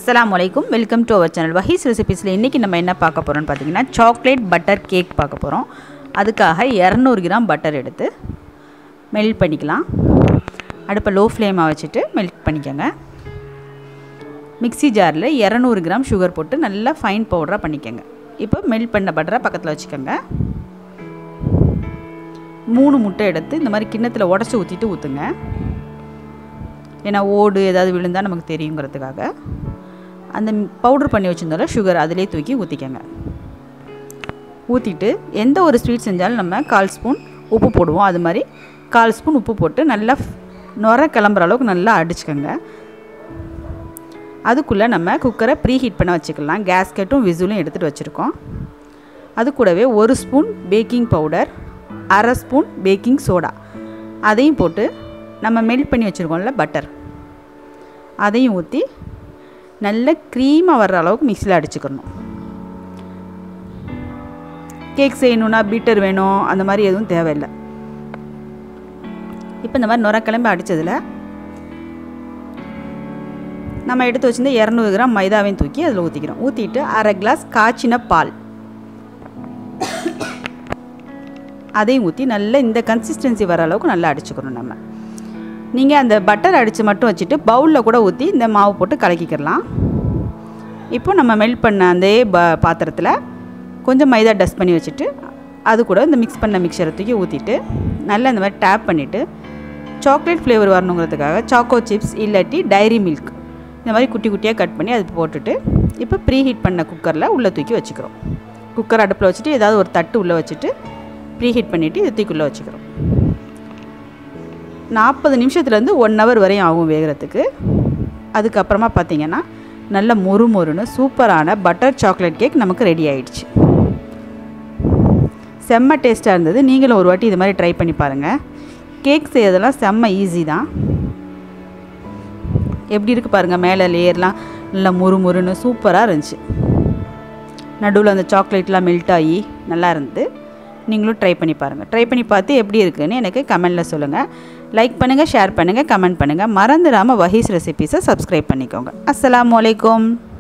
அஸ்ஸலாமு அலைக்கும் welcome to our channel வஹீஸ் ரெசிபீஸில் இன்றைக்கி நம்ம என்ன பார்க்க போகிறோம்னு பார்த்தீங்கன்னா சாக்லேட் பட்டர் கேக் பார்க்க போகிறோம் அதுக்காக இரநூறு கிராம் பட்டர் எடுத்து மெல்ட் பண்ணிக்கலாம் அடுப்பை லோ ஃப்ளேமாக வச்சுட்டு மெல்ட் பண்ணிக்கோங்க மிக்ஸி ஜாரில் இரநூறு கிராம் சுகர் போட்டு நல்லா ஃபைன் பவுடராக பண்ணிக்கோங்க இப்போ மெல்ட் பண்ண பட்டரை பக்கத்தில் வச்சுக்கோங்க மூணு முட்டை எடுத்து இந்த மாதிரி கிண்ணத்தில் உடச்சி ஊற்றிட்டு ஊற்றுங்க ஏன்னா ஓடு ஏதாவது விழுந்தால் நமக்கு தெரியுங்கிறதுக்காக அந்த பவுடர் பண்ணி வச்சுருந்தாலும் சுகர் அதிலே தூக்கி ஊற்றிக்கங்க ஊற்றிட்டு எந்த ஒரு ஸ்வீட் செஞ்சாலும் நம்ம கால் ஸ்பூன் உப்பு போடுவோம் அது மாதிரி கால் ஸ்பூன் உப்பு போட்டு நல்லா நுர கிளம்புற அளவுக்கு நல்லா அடிச்சுக்கோங்க அதுக்குள்ளே நம்ம குக்கரை ப்ரீ ஹீட் பண்ண வச்சுக்கலாம் கேஸ்கெட்டும் விசிலும் எடுத்துகிட்டு வச்சுருக்கோம் அது கூடவே ஒரு ஸ்பூன் பேக்கிங் பவுடர் அரை ஸ்பூன் பேக்கிங் சோடா அதையும் போட்டு நம்ம மெல்ட் பண்ணி வச்சுருக்கோம்ல பட்டர் அதையும் ஊற்றி நல்ல க்ரீமாக வர்ற அளவுக்கு மிக்சியில் அடிச்சுக்கணும் கேக் செய்யணுன்னா பீட்டர் வேணும் அந்த மாதிரி எதுவும் தேவையில்லை இப்போ இந்த மாதிரி நுர கிளம்பி அடித்ததில் நம்ம எடுத்து வச்சிருந்த இரநூறு கிராம் மைதாவையும் தூக்கி அதில் ஊற்றிக்கிறோம் ஊற்றிட்டு அரை கிளாஸ் காய்ச்சின பால் அதையும் ஊற்றி நல்லா இந்த கன்சிஸ்டன்சி வர அளவுக்கு நல்லா அடிச்சுக்கணும் நம்ம நீங்கள் அந்த பட்டர் அடித்து மட்டும் வச்சுட்டு பவுலில் கூட ஊற்றி இந்த மாவு போட்டு கலக்கிக்கிடலாம் இப்போ நம்ம மெல்ட் பண்ண அந்த ப பாத்திரத்தில் கொஞ்சம் மைதா டஸ்ட் பண்ணி வச்சுட்டு அது கூட இந்த மிக்ஸ் பண்ண மிக்சரை தூக்கி ஊற்றிட்டு நல்லா இந்த மாதிரி டேப் பண்ணிவிட்டு சாக்லேட் ஃப்ளேவர் வரணுங்கிறதுக்காக சாக்கோ சிப்ஸ் இல்லாட்டி டைரி மில்க் இந்த மாதிரி குட்டி குட்டியாக கட் பண்ணி அது போட்டுட்டு இப்போ ப்ரீ ஹீட் பண்ண குக்கரில் உள்ளே தூக்கி வச்சுக்கிறோம் குக்கர் அடுப்பில் வச்சுட்டு ஏதாவது ஒரு தட்டு உள்ளே வச்சுட்டு ப்ரீ ஹீட் பண்ணிவிட்டு இது தூக்கிக்குள்ளே வச்சுக்கிறோம் நாற்பது நிமிஷத்துலேருந்து ஒன் ஹவர் வரையும் ஆகும் வேகிறதுக்கு அதுக்கப்புறமா பார்த்தீங்கன்னா நல்ல மொறு மொறுன்னு சூப்பரான பட்டர் சாக்லேட் கேக் நமக்கு ரெடி ஆயிடுச்சு செம்ம டேஸ்ட்டாக இருந்தது நீங்களும் ஒரு வாட்டி இது மாதிரி ட்ரை பண்ணி பாருங்கள் கேக் செய்யறதெல்லாம் செம்ம ஈஸி தான் எப்படி இருக்குது பாருங்கள் மேலே லேயர்லாம் நல்லா முறு முறுன்னு சூப்பராக இருந்துச்சு நடுவில் அந்த சாக்லேட்லாம் மெல்ட் ஆகி நல்லா இருந்தது நீங்களும் ட்ரை பண்ணி பாருங்கள் ட்ரை பண்ணி பார்த்து எப்படி இருக்குன்னு எனக்கு கமெண்டில் சொல்லுங்கள் லைக் பண்ணுங்கள் ஷேர் பண்ணுங்கள் கமெண்ட் பண்ணுங்கள் மறந்துடாமல் வஹீஸ் ரெசிபீஸை சப்ஸ்கிரைப் பண்ணிக்கோங்க அஸ்ஸலாமு அலைக்கும்